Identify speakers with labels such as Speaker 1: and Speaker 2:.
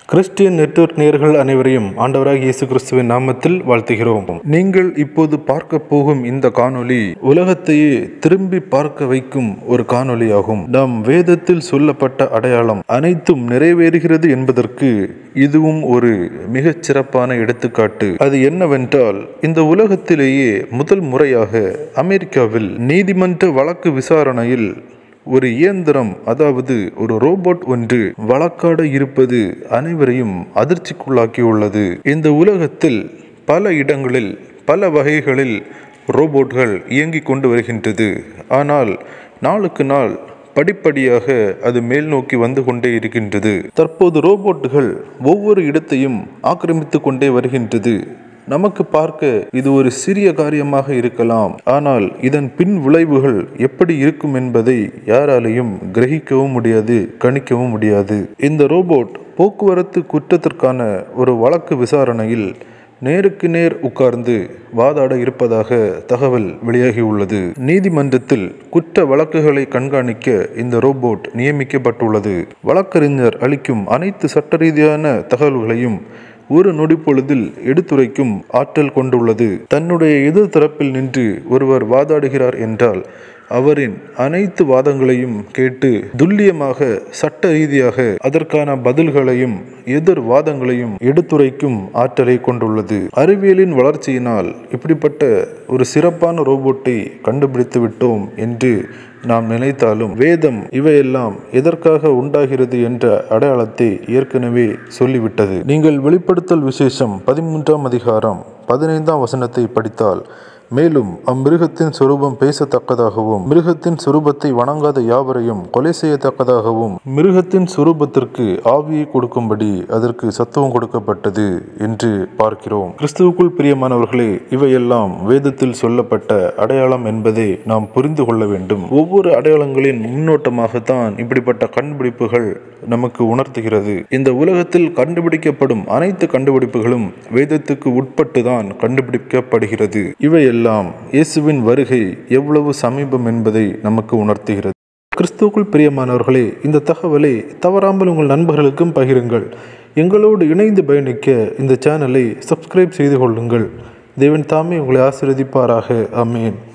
Speaker 1: Christian network நேயர்கள் அனைவரையும் ஆண்டவராக இயேசு கிறிஸ்துவின் நாமத்தில் வாழ்த்துகிறோம் நீங்கள் இப்போது பார்க்க போகும் இந்த காணொளி உலகத்தையே திரும்பி பார்க்க வைக்கும் ஒரு காணொளியாகும் நாம் வேதத்தில் சொல்லப்பட்ட அடையாளம் அனைத்தும் நிறைவேறுகிறது என்பதற்கு இதுவும் ஒரு மிகச் சிறப்பான எடுத்துக்காட்டு அது என்னவென்றால் இந்த உலகத்திலேயே முதல் முறையாக அமெரிக்காவில் நீதிமன்ற வழக்கு விசாரணையில் ஒரு இயந்திரம் அதாவது ஒரு ரோபோட் ஒன்று வழக்காட இருப்பது அனைவரையும் அதிர்ச்சிக்குள்ளாக்கியுள்ளது இந்த உலகத்தில் பல இடங்களில் பல வகைகளில் ரோபோட்கள் இயங்கிக் கொண்டு வருகின்றது ஆனால் நாளுக்கு நாள் படிப்படியாக அது மேல் நோக்கி வந்து கொண்டே இருக்கின்றது தற்போது ரோபோட்டுகள் ஒவ்வொரு இடத்தையும் ஆக்கிரமித்து கொண்டே வருகின்றது நமக்கு பார்க்க இது ஒரு சிறிய காரியமாக இருக்கலாம் ஆனால் இதன் பின் விளைவுகள் எப்படி இருக்கும் என்பதை யாராலையும் கிரகிக்கவும் முடியாது கணிக்கவும் முடியாது இந்த ரோபோட் போக்குவரத்து குற்றத்திற்கான ஒரு வழக்கு விசாரணையில் நேருக்கு நேர் உட்கார்ந்து வாதாட இருப்பதாக தகவல் வெளியாகியுள்ளது நீதிமன்றத்தில் குற்ற வழக்குகளை கண்காணிக்க இந்த ரோபோட் நியமிக்கப்பட்டுள்ளது வழக்கறிஞர் அளிக்கும் அனைத்து சட்ட ரீதியான தகவல்களையும் ஒரு நொடி பொழுதில் எடுத்துரைக்கும் ஆற்றல் கொண்டுள்ளது தன்னுடைய எதிர் தரப்பில் நின்று ஒருவர் வாதாடுகிறார் என்றால் அவரின் அனைத்து வாதங்களையும் கேட்டு துல்லியமாக சட்ட ரீதியாக அதற்கான பதில்களையும் எதிர் வாதங்களையும் எடுத்துரைக்கும் ஆற்றலை கொண்டுள்ளது அறிவியலின் வளர்ச்சியினால் இப்படிப்பட்ட ஒரு சிறப்பான ரோபோட்டை கண்டுபிடித்து விட்டோம் என்று நாம் நினைத்தாலும் வேதம் இவையெல்லாம் எதற்காக உண்டாகிறது என்ற அடையாளத்தை ஏற்கனவே சொல்லிவிட்டது நீங்கள் வெளிப்படுத்தல் விசேஷம் பதிமூன்றாம் அதிகாரம் பதினைந்தாம் வசனத்தை படித்தால் மேலும் அம்மிருகத்தின் சுரூபம் பேசத்தக்கதாகவும் மிருகத்தின் சுரூபத்தை வணங்காத யாவரையும் கொலை செய்யத்தக்கதாகவும் மிருகத்தின் சுரூபத்திற்கு ஆவியை கொடுக்கும்படி அதற்கு சத்துவம் கொடுக்கப்பட்டது என்று பார்க்கிறோம் கிறிஸ்துவுக்குள் பிரியமானவர்களே இவையெல்லாம் வேதத்தில் சொல்லப்பட்ட அடையாளம் என்பதை நாம் புரிந்து கொள்ள வேண்டும் ஒவ்வொரு அடையாளங்களின் முன்னோட்டமாகத்தான் இப்படிப்பட்ட கண்டுபிடிப்புகள் நமக்கு உணர்த்துகிறது இந்த உலகத்தில் கண்டுபிடிக்கப்படும் அனைத்து கண்டுபிடிப்புகளும் வேதத்துக்கு உட்பட்டுதான் கண்டுபிடிக்கப்படுகிறது இவையெல்லாம் இயேசுவின் வருகை எவ்வளவு சமீபம் என்பதை நமக்கு உணர்த்துகிறது கிறிஸ்துவுக்குள் பிரியமானவர்களே இந்த தகவலை தவறாமல் உங்கள் நண்பர்களுக்கும் பகிருங்கள் எங்களோடு இணைந்து பயணிக்க இந்த சேனலை சப்ஸ்கிரைப் செய்து கொள்ளுங்கள் தேவன் தாமே உங்களை ஆசீர்வதிப்பாராக அமேன்